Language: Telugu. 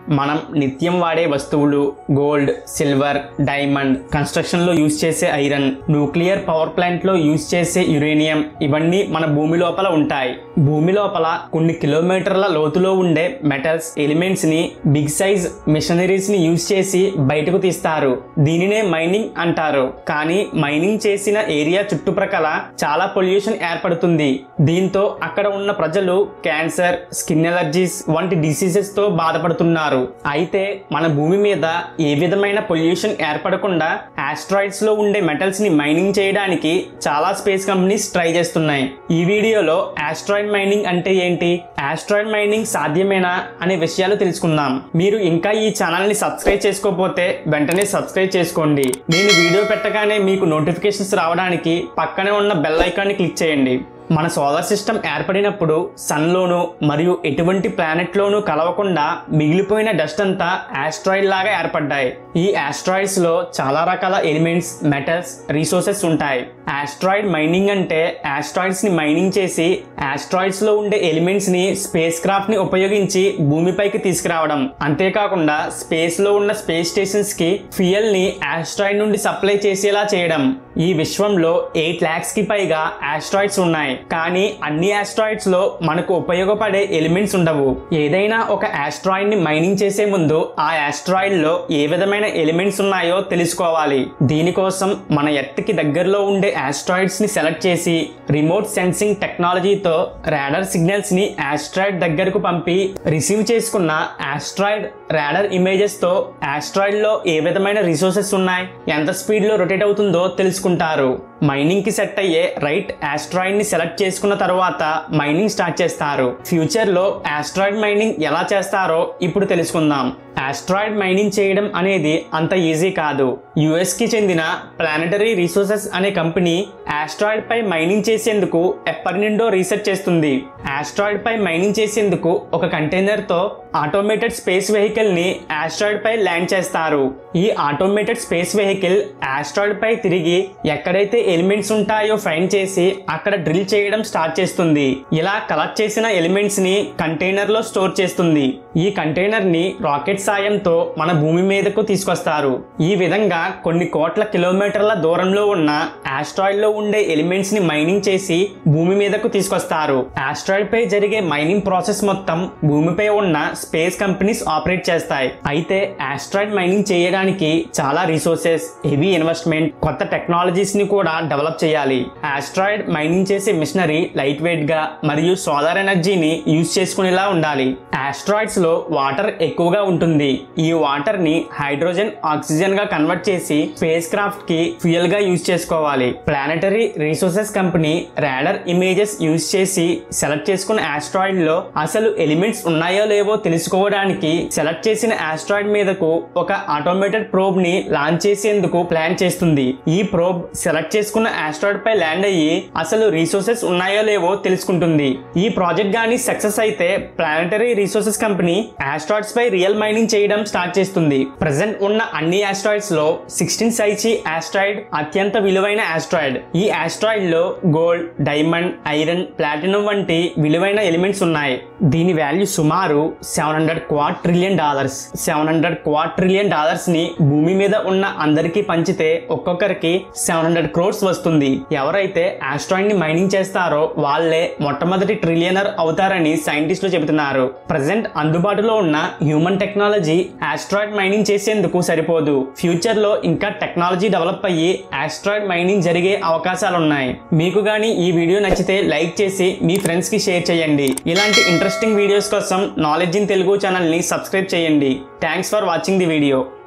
మనం నిత్యం వాడే వస్తువులు గోల్డ్ సిల్వర్ డైమండ్ కన్స్ట్రక్షన్ లో యూజ్ చేసే ఐరన్ న్యూక్లియర్ పవర్ ప్లాంట్ లో యూజ్ చేసే యురేనియం ఇవన్నీ మన భూమి లోపల ఉంటాయి భూమి లోపల కొన్ని కిలోమీటర్ల లోతులో ఉండే మెటల్స్ ఎలిమెంట్స్ ని బిగ్ సైజ్ మిషనరీస్ ని యూజ్ చేసి బయటకు తీస్తారు దీనినే మైనింగ్ అంటారు కానీ మైనింగ్ చేసిన ఏరియా చుట్టుప్రక్కల చాలా పొల్యూషన్ ఏర్పడుతుంది దీంతో అక్కడ ఉన్న ప్రజలు క్యాన్సర్ స్కిన్ ఎలర్జీస్ వంటి డిసీజెస్ తో బాధపడుతున్నారు అయితే మన భూమి మీద ఏ విధమైన పొల్యూషన్ ఏర్పడకుండా ఆస్ట్రాయిడ్స్ లో ఉండే మెటల్స్ ని మైనింగ్ చేయడానికి చాలా స్పేస్ కంపెనీస్ ట్రై చేస్తున్నాయి ఈ వీడియోలో ఆస్ట్రాయిడ్ మైనింగ్ అంటే ఏంటి ఆస్ట్రాయిడ్ మైనింగ్ సాధ్యమేనా అనే విషయాలు తెలుసుకుందాం మీరు ఇంకా ఈ ఛానల్ ని సబ్స్క్రైబ్ చేసుకోకపోతే వెంటనే సబ్స్క్రైబ్ చేసుకోండి నేను వీడియో పెట్టగానే మీకు నోటిఫికేషన్స్ రావడానికి పక్కనే ఉన్న బెల్ ఐకాన్ని క్లిక్ చేయండి మన సోలార్ సిస్టమ్ ఏర్పడినప్పుడు సన్లోను మరియు ఎటువంటి ప్లానెట్లోనూ కలవకుండా మిగిలిపోయిన డస్ట్ అంతా ఆస్ట్రాయిడ్ లాగా ఏర్పడ్డాయి ఈ ఆస్ట్రాయిడ్స్ లో చాలా రకాల ఎలిమెంట్స్ మెటల్స్ రీసోర్సెస్ ఉంటాయి ఆస్ట్రాయిడ్ మైనింగ్ అంటే ఆస్ట్రాయిడ్స్ ని మైనింగ్ చేసి ఆస్ట్రాయిడ్స్ లో ఉండే ఎలిమెంట్స్ ని స్పేస్ క్రాఫ్ట్ ని ఉపయోగించి భూమిపైకి తీసుకురావడం అంతేకాకుండా స్పేస్ లో ఉన్న స్పేస్ స్టేషన్స్ కి ఫ్యూయల్ ని ఆస్ట్రాయిడ్ నుండి సప్లై చేసేలా చేయడం ఈ విశ్వంలో ఎయిట్ ల్యాక్స్ కి పైగా ఆస్ట్రాయిడ్స్ ఉన్నాయి కానీ అన్ని ఆస్ట్రాయిడ్స్ లో మనకు ఉపయోగపడే ఎలిమెంట్స్ ఉండవు ఏదైనా ఒక ఆస్ట్రాయిడ్ ని మైనింగ్ చేసే ముందు ఆ ఆస్ట్రాయిడ్ లో ఏ విధమైన ఎలిమెంట్స్ ఉన్నాయో తెలుసుకోవాలి దీనికోసం మన ఎర్త్ కి దగ్గరలో ఉండే ఆస్ట్రాయిడ్స్ ని సెలెక్ట్ చేసి రిమోట్ సెన్సింగ్ టెక్నాలజీతో రాడర్ సిగ్నల్స్ ని ఆస్ట్రాయిడ్ దగ్గరకు పంపి రిసీవ్ చేసుకున్న ఆస్ట్రాయిడ్ రాడర్ ఇమేజెస్ తో ఆస్ట్రాయిడ్ లో ఏ విధమైన రిసోర్సెస్ ఉన్నాయి ఎంత స్పీడ్ లో రొటేట్ అవుతుందో తెలుసుకుంటారు మైనింగ్ కి సెట్ అయ్యే రైట్ ఆస్ట్రాయిడ్ ని సెలెక్ట్ చేసుకున్న తర్వాత మైనింగ్ స్టార్ట్ చేస్తారు ఫ్యూచర్ లో ఆస్ట్రాయిడ్ మైనింగ్ ఎలా చేస్తారో ఇప్పుడు తెలుసుకుందాం ఆస్ట్రాయిడ్ మైనింగ్ చేయడం అనేది అంత ఈజీ కాదు యుఎస్ కి చెందిన ప్లానటరీ రిసోర్సెస్ అనే కంపెనీ ఆస్ట్రాయిడ్ పై మైనింగ్ చేసేందుకు ఎప్పటి నుండో రీసెర్చ్ చేస్తుంది ఆస్ట్రాయిడ్ పై మైనింగ్ చేసేందుకు ఒక కంటైనర్ తో ఆటోమేటెడ్ స్పేస్ వెహికల్ ని ఆస్ట్రాయిడ్ పై ల్యాండ్ చేస్తారు ఈ ఆటోమేటెడ్ స్పేస్ వెహికల్ ఆస్ట్రాయిడ్ పై తిరిగి ఎక్కడైతే ఎలిమెంట్స్ ఉంటాయో ఫైండ్ చేసి అక్కడ డ్రిల్ చేయడం స్టార్ట్ చేస్తుంది ఇలా కలెక్ట్ చేసిన ఎలిమెంట్స్ ని కంటైనర్ లో స్టోర్ చేస్తుంది ఈ కంటైనర్ ని రాకెట్ సాయంతో మన భూమి మీదకు తీసుకొస్తారు ఈ విధంగా కొన్ని కోట్ల కిలోమీటర్ల దూరంలో ఉన్న ఆస్ట్రాయిడ్ లో ఉండే ఎలిమెంట్స్ ని మైనింగ్ చేసి భూమి మీదకు తీసుకొస్తారు ఆస్ట్రాయిడ్ పై జరిగే మైనింగ్ ప్రాసెస్ మొత్తం భూమిపై ఉన్న స్పేస్ కంపెనీస్ ఆపరేట్ చేస్తాయి అయితే ఆస్ట్రాయిడ్ మైనింగ్ చేయడానికి చాలా రిసోర్సెస్ హెవీ ఇన్వెస్ట్మెంట్ కొత్త టెక్నాలజీస్ ని కూడా డెవలప్ చేయాలి ఆస్ట్రాయిడ్ మైనింగ్ చేసే మిషనరీ లైట్ వెయిట్ గా మరియు సోలార్ ఎనర్జీని యూజ్ చేసుకునేలా ఉండాలి ఆస్ట్రాయిడ్స్ లో వాటర్ ఎక్కువగా ఉంటుంది ఈ వాటర్ ని హైడ్రోజన్ ఆక్సిజన్ గా కన్వర్ట్ చేసి స్పేస్ క్రాఫ్ట్ కి ఫ్యూయల్ గా యూజ్ చేసుకోవాలి planetary resources company radar images use చేసి సెలెక్ట్ చేసుకున్న ఆస్ట్రాయిడ్ లో అసలు ఎలిమెంట్స్ ఉన్నాయో లేవో తెలుసుకోవడానికి సెలెక్ట్ చేసిన ఆస్ట్రాయిడ్ మీదకు ఒక ఆటోమేటెడ్ ప్రోబ్ ని లాంచ్ చేసేందుకు ప్లాన్ చేస్తుంది ఈ ప్రోబ్ సెలెక్ట్ చేసుకున్న ఆస్ట్రాయిడ్ పై ల్యాండ్ అయ్యి అసలు రిసోర్సెస్ ఉన్నాయో లేవో తెలుసుకుంటుంది ఈ ప్రాజెక్ట్ గానీ సక్సెస్ అయితే ప్లానటరీ రిసోర్సెస్ కంపెనీ ఆస్ట్రాయిడ్స్ పై రియల్ మైనింగ్ చేయడం స్టార్ట్ చేస్తుంది ప్రజెంట్ ఉన్న అన్ని ఆస్ట్రాయిడ్స్ లో సిక్స్టీన్ సైచి ఆస్ట్రాయిడ్ అత్యంత విలువైన ఆస్ట్రాయిడ్ ఈ ఆస్ట్రాయిడ్ లో గోల్డ్ డైమండ్ ఐరన్ ప్లాటినం వంటి విలువైన ఎలిమెంట్స్ ఉన్నాయి దీని వాల్యూ సుమారు seven hundred quadrillion dollars seven hundred quadrillion dollars ని భూమి మీద ఉన్న అందరికీ పంచితే ఒక్కొక్కరికి సెవెన్ హండ్రెడ్ క్రోర్స్ వస్తుంది ఎవరైతే ఆస్ట్రాయిడ్ ని మైనింగ్ చేస్తారో వాళ్ళే మొట్టమొదటి ట్రిలియనర్ అవుతారని సైంటిస్టులు చెబుతున్నారు ప్రజెంట్ అందుబాటులో ఉన్న హ్యూమన్ టెక్నాలజీ ఆస్ట్రాయిడ్ మైనింగ్ చేసేందుకు సరిపోదు ఫ్యూచర్ లో ఇంకా టెక్నాలజీ డెవలప్ అయ్యి ఆస్ట్రాయిడ్ మైనింగ్ జరిగే అవకాశాలున్నాయి మీకు గానీ ఈ వీడియో నచ్చితే లైక్ చేసి మీ ఫ్రెండ్స్ కి షేర్ చేయండి ఇలాంటి ఇంట్రెస్టింగ్ వీడియోస్ కోసం నాలెడ్జ్ ఇన్ తెలుగు ఛానల్ ని సబ్స్క్రైబ్ చేయండి thanks for watching the video